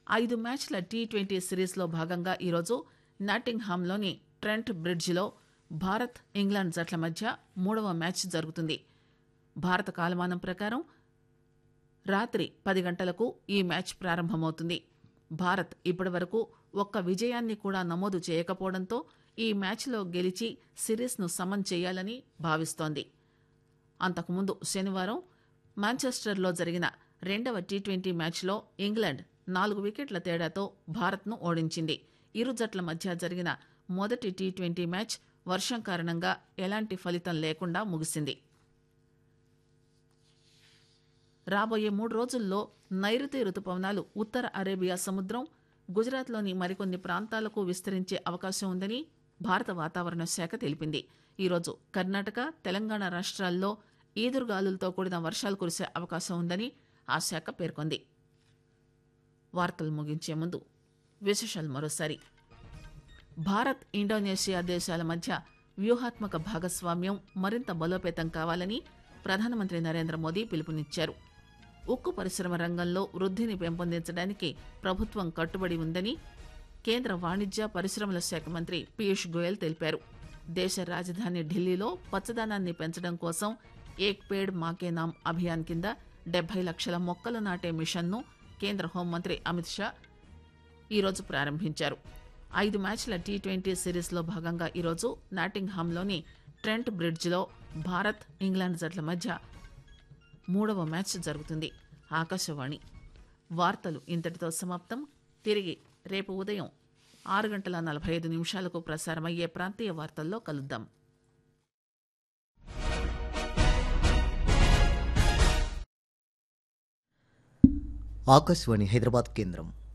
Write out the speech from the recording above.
ఐదు మ్యాచ్ల T twenty సిరీస్లో భాగంగా ఈరోజు నాటింగ్హామ్లోని ట్రెంట్ బ్రిడ్జిలో భారత్ ఇంగ్లాండ్ జట్ల మధ్య మూడవ మ్యాచ్ జరుగుతుంది భారత కాలమానం ప్రకారం రాత్రి పది గంటలకు ఈ మ్యాచ్ ప్రారంభమవుతుంది భారత్ ఇప్పటివరకు ఒక్క విజయాన్ని కూడా నమోదు చేయకపోవడంతో ఈ మ్యాచ్లో గెలిచి సిరీస్ను సమన్ చేయాలని భావిస్తోంది అంతకుముందు శనివారం మాంచెస్టర్లో జరిగిన రెండవ టీ ట్వంటీ మ్యాచ్లో ఇంగ్లాండ్ నాలుగు వికెట్ల తేడాతో భారత్ను ఓడించింది ఇరు జట్ల మధ్య జరిగిన మొదటి టీ ట్వంటీ మ్యాచ్ వర్షం కారణంగా ఎలాంటి ఫలితం లేకుండా ముగిసింది రాబోయే మూడు రోజుల్లో నైరుతి రుతుపవనాలు ఉత్తర అరేబియా సముద్రం గుజరాత్లోని మరికొన్ని ప్రాంతాలకు విస్తరించే అవకాశం ఉందని భారత వాతావరణ శాఖ తెలిపింది ఈరోజు కర్ణాటక తెలంగాణ రాష్ట్రాల్లో ఈదురుగాలులతో కూడిన వర్షాలు కురిసే అవకాశం ఉందని ఆ శాఖ పేర్కొంది వార్తలు ముగించే ముందు విశేషాలు మరోసారి భారత్ ఇండోనేషియా దేశాల మధ్య వ్యూహాత్మక భాగస్వామ్యం మరింత బలోపేతం కావాలని ప్రధానమంత్రి నరేంద్ర మోదీ పిలుపునిచ్చారు ఉక్కు పరిశ్రమ రంగంలో వృద్ధిని పెంపొందించడానికి ప్రభుత్వం కట్టుబడి ఉందని కేంద్ర వాణిజ్య పరిశ్రమల శాఖ మంత్రి పీయూష్ గోయల్ తెలిపారు దేశ రాజధాని ఢిల్లీలో పచ్చదనాన్ని పెంచడం కోసం ఏక్ పేడ్ మాకే నామ్ అభియాన్ కింద డెబ్బై లక్షల మొక్కలు నాటే మిషన్ను కేంద్ర హోంమంత్రి అమిత్ షా ఈరోజు ప్రారంభించారు ఐదు మ్యాచ్ల టీ ట్వంటీ సిరీస్లో భాగంగా ఈరోజు నాటింగ్హామ్లోని ట్రెంట్ బ్రిడ్జ్లో భారత్ ఇంగ్లాండ్ జట్ల మధ్య మూడవ మ్యాచ్ జరుగుతుంది ఆకాశవాణి వార్తలు ఇంతటితో సమాప్తం తిరిగి రేపు ఉదయం ఆరు గంటల నలభై ఐదు నిమిషాలకు ప్రసారమయ్యే ప్రాంతీయ వార్తల్లో కలుద్దాం ఆకాశవాణి హైదరాబాద్ కేంద్రం